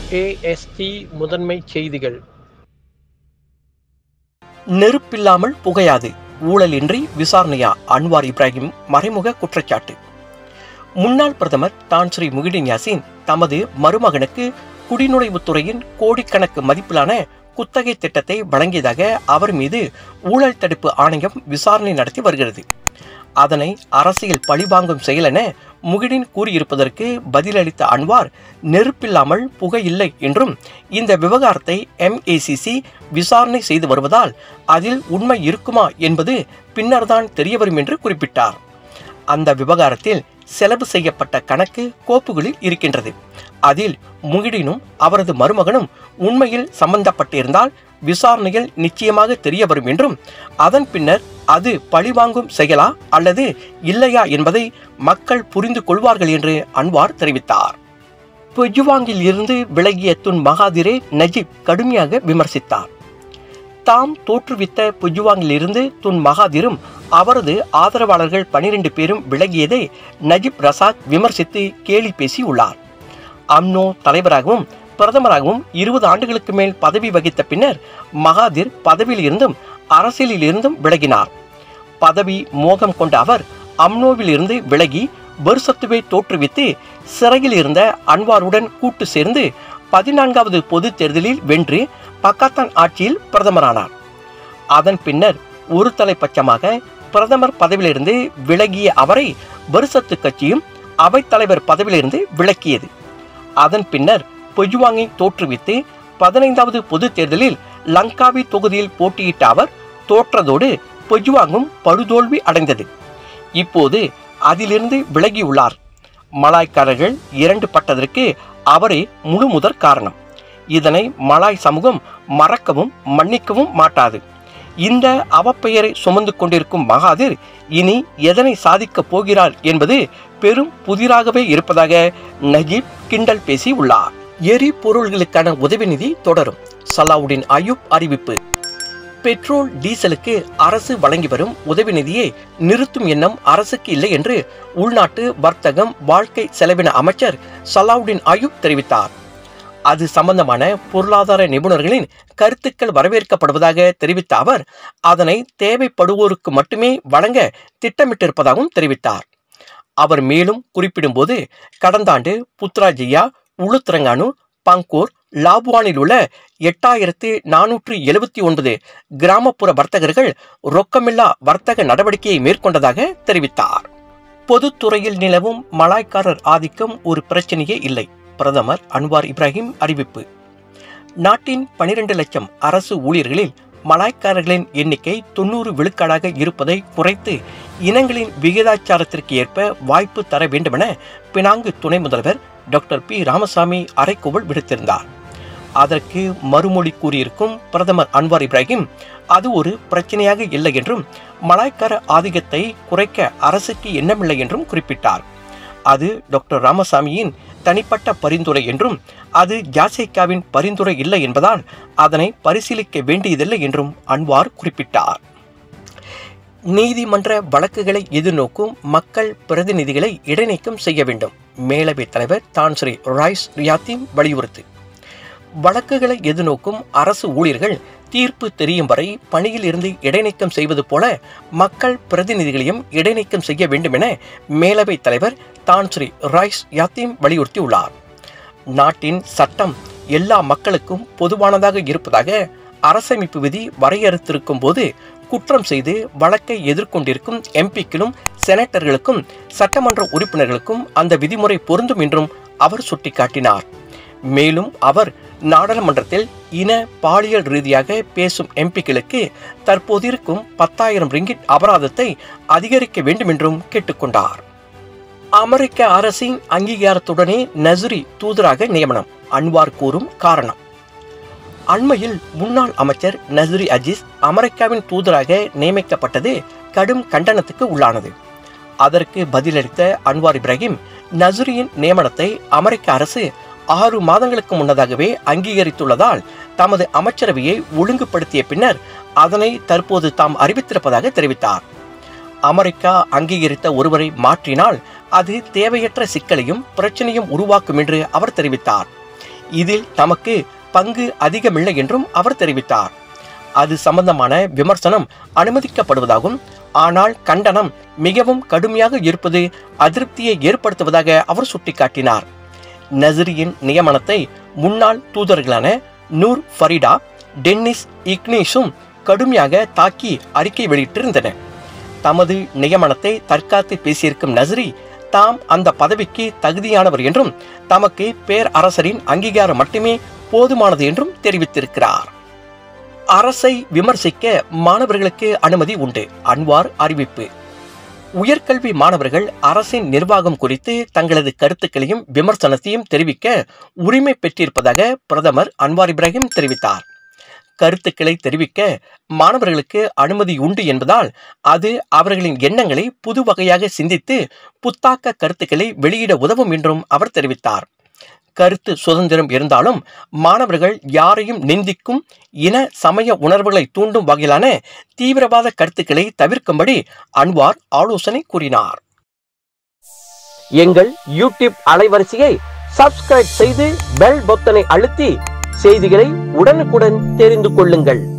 AST முதன்மைச் செய்திகள் நெருப்பில்லாமல் புகையாது ஊழலின்றி விசாரணையா Anwar Ibrahim மறைமுக குற்றச்சாட்டு முன்னாள் பிரதமர் தான் ஸ்ரீ முகிடின் யாசின் தமது மருமகனுக்கு குடிநுழைவுத்துறையின் கோடிக்கணக்கு மதிப்பிலான குத்தகை திட்டத்தை வழங்கியதாக அவர் மீது ஊழல் தடுப்பு ஆணையம் விசாரணை நடத்தி வருகிறது அதனை அரசியல் பழிவாங்கும் செயல் என முகிடின் கூறியிருப்பதற்கு பதிலளித்த அன்வார் நெருப்பில்லாமல் புகை இல்லை என்றும் இந்த விவகாரத்தை எம்ஏசிசி விசாரணை செய்து வருவதால் அதில் உண்மை இருக்குமா என்பது பின்னர்தான் தெரியவரும் என்று குறிப்பிட்டார் அந்த விவகாரத்தில் செலவு செய்யப்பட்ட கணக்கு கோப்புகளில் இருக்கின்றது அதில் முகிடினும் அவரது மருமகனும் உண்மையில் சம்பந்தப்பட்டிருந்தால் விசாரணையில் நிச்சயமாக தெரிய வரும் என்றும் அதன் பின்னர் அது பழிவாங்கும் செயலா அல்லது இல்லையா என்பதை மக்கள் புரிந்து கொள்வார்கள் என்று அன்வார் தெரிவித்தார் புஜுவாங்கில் இருந்து விலகிய துன் மகாதிரே நஜீப் கடுமையாக விமர்சித்தார் தாம் தோற்றுவித்த புஜுவாங்கில் இருந்து துன் மகாதிரும் அவரது ஆதரவாளர்கள் பனிரெண்டு பேரும் விலகியதை நஜீப் ரசாக் விமர்சித்து கேலி பேசி உள்ளார் அம்னோ தலைவராகவும் பிரதமராகவும் இருபது ஆண்டுகளுக்கு மேல் பதவி வகித்த பின்னர் மகாதிர் பதவியில் இருந்தும் அரசியலில் இருந்தும் விலகினார் பதவி மோகம் கொண்ட அவர் அம்னோவில் இருந்து விலகி பெர்சத்துவை தோற்றுவித்து சிறையில் இருந்த அன்வாருடன் கூட்டு சேர்ந்து பதினான்காவது பொது தேர்தலில் வென்று பக்காத்தான் ஆட்சியில் பிரதமரானார் அதன் பின்னர் ஒரு தலைப்பட்சமாக பிரதமர் பதவியிலிருந்து விலகிய அவரை பெருசத்து கட்சியும் அவைத்தலைவர் பதவியிலிருந்து விலக்கியது அதன் பின்னர் பொஜ்வாங்கை தோற்றுவித்து பதினைந்தாவது பொது தேர்தலில் லங்காவி தொகுதியில் போட்டியிட்ட அவர் தோற்றதோடு பொஜ்வாங்கும் படுதோல்வி அடைந்தது இப்போது அதிலிருந்து விலகியுள்ளார் மலாய்க்காரர்கள் இரண்டு பட்டதற்கு அவரே முழு முதற் காரணம் இதனை மலாய் சமூகம் மறக்கவும் மன்னிக்கவும் மாட்டாது இந்த அவப்பெயரை சுமந்து கொண்டிருக்கும் மகாதிர் இனி எதனை சாதிக்கப் போகிறார் என்பது பெரும் புதிராகவே இருப்பதாக நஜீப் கிண்டல் பேசி உள்ளார் எரிபொருள்களுக்கான உதவி நிதி தொடரும் சலாவுடின் அயூப் அறிவிப்பு பெட்ரோல் டீசலுக்கு அரசு வழங்கி வரும் உதவி நிதியை நிறுத்தும் எண்ணம் அரசுக்கு இல்லை என்று உள்நாட்டு வர்த்தகம் வாழ்க்கை செலவின அமைச்சர் சலாவுடின் அயூப் தெரிவித்தார் அது சம்பந்தமான பொருளாதார நிபுணர்களின் கருத்துக்கள் வரவேற்கப்படுவதாக தெரிவித்த அவர் அதனை தேவைப்படுவோருக்கு மட்டுமே வழங்க திட்டமிட்டிருப்பதாகவும் தெரிவித்தார் அவர் மேலும் குறிப்பிடும்போது கடந்த ஆண்டு புத்ராஜியா உளுத்திரங்கானு பங்கூர் லாபுவானில் உள்ள எட்டாயிரத்து நானூற்று எழுபத்தி ஒன்பது கிராமப்புற வர்த்தகர்கள் ரொக்கமில்லா வர்த்தக நடவடிக்கையை மேற்கொண்டதாக தெரிவித்தார் பொதுத்துறையில் நிலவும் மலாய்க்காரர் ஆதிக்கம் ஒரு பிரச்சனையே இல்லை பிரதமர் அன்வார் இப்ராஹிம் அறிவிப்பு நாட்டின் பனிரெண்டு லட்சம் அரசு ஊழியர்களில் மலாய்க்காரர்களின் எண்ணிக்கை தொண்ணூறு விழுக்காடாக இருப்பதை குறைத்து இனங்களின் விகிதாச்சாரத்திற்கு ஏற்ப வாய்ப்பு தர வேண்டுமென பினாங்கு துணை முதல்வர் டாக்டர் பி ராமசாமி அறைகூவல் விடுத்திருந்தார் அதற்கு மறுமொழி கூறியிருக்கும் பிரதமர் அன்வார் இப்ராஹிம் அது ஒரு பிரச்சனையாக இல்லை என்றும் மலாய்க்கார ஆதிக்கத்தை குறைக்க அரசுக்கு எண்ணமில்லை என்றும் குறிப்பிட்டார் அது டாக்டர் ராமசாமியின் தனிப்பட்ட பரிந்துரை என்றும் அது ஜாசேக்காவின் பரிந்துரை இல்லை என்பதால் அதனை பரிசீலிக்க வேண்டியதில்லை என்றும் அன்வார் குறிப்பிட்டார் நீதிமன்ற வழக்குகளை எதிர்நோக்கும் மக்கள் பிரதிநிதிகளை இடைநீக்கம் செய்ய வேண்டும் மேலவைத் தலைவர் தான் ஸ்ரீ ராய்ஸ் ரியாத்தின் வலியுறுத்து வழக்குகளை எதிர்நோக்கும் அரசு ஊழியர்கள் தீர்ப்பு தெரியும் வரை பணியில் இருந்து இடைநீக்கம் செய்வது போல மக்கள் பிரதிநிதிகளையும் இடைநீக்கம் செய்ய வேண்டும் என மேலவைத் தலைவர் தான் ஸ்ரீ ராய்ஸ் யாத்தீம் வலியுறுத்தியுள்ளார் நாட்டின் சட்டம் எல்லா மக்களுக்கும் பொதுவானதாக இருப்பதாக அரசமைப்பு விதி வரையறுத்திருக்கும் போது குற்றம் செய்து வழக்கை எதிர்கொண்டிருக்கும் எம்பிக்களும் செனட்டர்களுக்கும் சட்டமன்ற உறுப்பினர்களுக்கும் அந்த விதிமுறை பொருந்தும் என்றும் அவர் சுட்டிக்காட்டினார் மேலும் அவர் நாடாளுமன்றத்தில் இன பாலியல் ரீதியாக பேசும் எம்பிக்களுக்கு தற்போது இருக்கும் பத்தாயிரம் ரிங்கிட் அபராதத்தை அதிகரிக்க வேண்டும் என்றும் கேட்டுக்கொண்டார் அமெரிக்க அரசின் அங்கீகாரத்துடனே நசுரி தூதராக நியமனம் அன்வார் கூறும் காரணம் அண்மையில் முன்னாள் அமைச்சர் நசுரி அஜீஸ் அமெரிக்காவின் தூதராக நியமிக்கப்பட்டது கடும் கண்டனத்துக்கு உள்ளானது அதற்கு பதிலளித்த அன்வார் இப்ராஹிம் நசுரியின் நியமனத்தை அமெரிக்க அரசு ஆறு மாதங்களுக்கு முன்னதாகவே அங்கீகரித்துள்ளதால் தமது அமைச்சரவையை ஒழுங்குபடுத்திய பின்னர் அதனை தற்போது தாம் அறிவித்திருப்பதாக தெரிவித்தார் அமெரிக்கா அங்கீகரித்த ஒருவரை மாற்றினால் அது தேவையற்ற சிக்கலையும் பிரச்சனையும் உருவாக்கும் என்று அவர் தெரிவித்தார் இதில் தமக்கு பங்கு அதிகமில்லை என்றும் அவர் தெரிவித்தார் அது சம்பந்தமான விமர்சனம் அனுமதிக்கப்படுவதாகவும் ஆனால் கண்டனம் மிகவும் கடுமையாக இருப்பது அதிருப்தியை ஏற்படுத்துவதாக அவர் சுட்டிக்காட்டினார் நசிரியின் நியமனத்தை முன்னாள் தூதர்களான நூர் ஃபரிடா டென்னிஸ் இக்னேஷும் கடுமையாக தாக்கி அறிக்கை வெளியிட்டிருந்தனர் தமது நியமனத்தை தற்காத்து பேசியிருக்கும் நஸ்ரி தாம் அந்த பதவிக்கு தகுதியானவர் என்றும் தமக்கு பேர் அரசரின் அங்கீகாரம் மட்டுமே போதுமானது என்றும் தெரிவித்திருக்கிறார் அரசை விமர்சிக்க மாணவர்களுக்கு அனுமதி உண்டு அன்வார் அறிவிப்பு உயர்கல்வி மாணவர்கள் அரசின் நிர்வாகம் குறித்து தங்களது கருத்துக்களையும் விமர்சனத்தையும் தெரிவிக்க உரிமை பெற்றிருப்பதாக பிரதமர் அன்வார் இப்ராஹிம் தெரிவித்தார் கருத்துக்களை தெரிவிக்க மாணவர்களுக்கு அனுமதி உண்டு என்பதால் அது அவர்களின் எண்ணங்களை புது வகையாக சிந்தித்து புத்தாக்க கருத்துக்களை வெளியிட உதவும் என்றும் அவர் தெரிவித்தார் கருத்து சுதந்திரம் இருந்தாலும் மாணவர்கள் யாரையும் நிந்திக்கும் இன சமய உணர்வுகளை தூண்டும் வகையிலான தீவிரவாத கருத்துக்களை தவிர்க்கும்படி அன்வார் ஆலோசனை கூறினார் எங்கள் யூடியூப் அலைவரிசையை சப்ஸ்கிரைப் செய்து பெல் பொத்தனை அழுத்தி செய்திகளை உடனுக்குடன் தெரிந்து கொள்ளுங்கள்